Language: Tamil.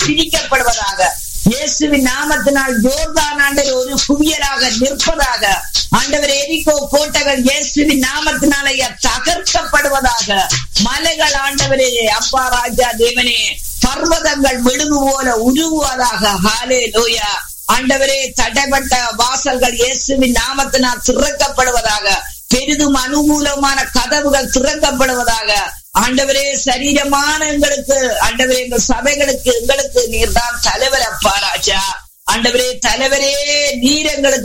பிரிக்கப்படுவதாக இயேசுவின் நாமத்தினால் ஜோர்தான் ஆண்டவர் ஒரு குவியலாக நிற்பதாக ஆண்டவர் எரிகோ கோட்டைகள் இயேசுவின் நாமத்தினால தகர்க்கப்படுவதாக மலைகள் ஆண்டவரே அப்பா ராஜா தேவனே பர்வதங்கள் விழுது போல உருவுவதாக ஹாலே லோயா ஆண்டவரே தடைப்பட்ட வாசல்கள் இயேசுவின் நாமத்தினால் திறக்கப்படுவதாக பெரிதும் அனுகூலமான கதவுகள் திறக்கப்படுவதாக ஆண்டவரே சரீரமான எங்களுக்கு ஆண்டவரே எங்கள் சபைகளுக்கு எங்களுக்கு நீர் தான் தலைவர் அப்பா ராஜா ஆண்டவரே தலைவரே நீர் எங்களுக்கு